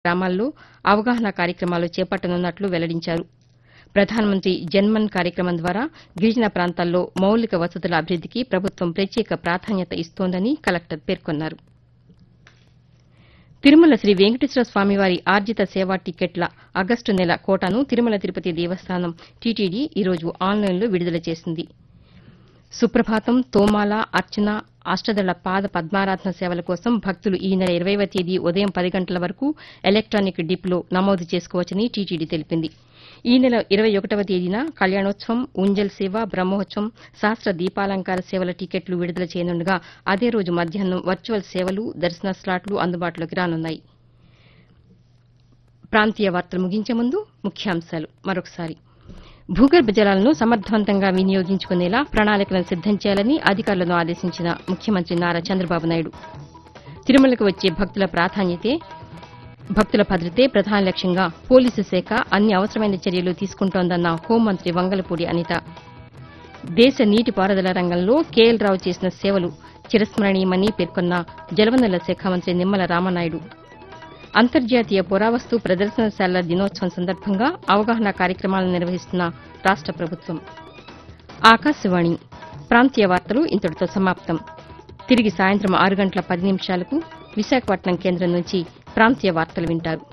గ్రామాల్లో అవగాహన కార్యక్రమాలు చేపట్టనున్నట్లు వెల్లడించారు ప్రధానమంత్రి జన్మన్ కార్యక్రమం ద్వారా గిరిజన ప్రాంతాల్లో మౌలిక వసతుల అభివృద్దికి ప్రభుత్వం ప్రత్యేక ప్రాధాన్యత ఇస్తోందని కలెక్టర్ పేర్కొన్నారు తిరుమల శ్రీ వెంకటేశ్వర స్వామివారి ఆర్జిత సేవా టిక్కెట్ల ఆగస్టు నెల కోటాను తిరుమల తిరుపతి దేవస్థానం టీటీడీ ఈరోజు ఆన్లైన్లో విడుదల చేసింది సుప్రభాతం తోమాల అర్చన అష్టదళ పాద పద్మారాధన సేవల కోసం భక్తులు ఈ నెల ఇరవైవ తేదీ ఉదయం పది గంటల వరకు ఎలక్టానిక్ డిప్లో నమోదు చేసుకోవచ్చని టీటీడీ తెలిపింది ఈ నెల ఇరవై ఒకటవ తేదీన కళ్యాణోత్సవం ఉంజల్ సేవ బ్రహ్మోత్సవం శాస్త్ర దీపాలంకార సేవల టికెట్లు విడుదల చేయనుండగా అదే రోజు మధ్యాహ్నం వర్చువల్ సేవలు దర్శన స్లాట్లు అందుబాటులోకి రానున్నాయి ప్రాంతీయ వార్తలు ముగించే ముందు ముఖ్యాంశాలు మరొకసారి భూగర్భ జలాలను సమర్థవంతంగా వినియోగించుకునేలా ప్రణాళికలను సిద్దం చేయాలని అధికారులను ఆదేశించిన ముఖ్యమంత్రి నారా చంద్రబాబు నాయుడు తిరుమలకు వచ్చే భక్తుల ప్రాధాన్యతే భక్తుల భద్రతే ప్రధాన లక్ష్యంగా పోలీసు శాఖ అన్ని అవసరమైన చర్యలు తీసుకుంటోందన్న హోంమంత్రి వంగలపూడి అనిత దేశ నీటిపారుదల రంగంలో కేఎల్ రావు చేసిన సేవలు చిరస్మరణీయమని పేర్కొన్న జలవనరుల శాఖ మంత్రి నిమ్మల రామనాయుడు అంతర్జాతీయ పురావస్తు ప్రదర్శనశాలల దినోత్సవం సందర్భంగా అవగాహన కార్యక్రమాలను నిర్వహిస్తున్న రాష్ట ప్రభుత్వం ఆకాశవాణి ప్రాంతీయ వార్తలు ఇంతటితో సమాప్తం తిరిగి సాయంత్రం ఆరు గంటల పది నిమిషాలకు విశాఖపట్నం కేంద్రం నుంచి ప్రాంతీయ వార్తలు వింటారు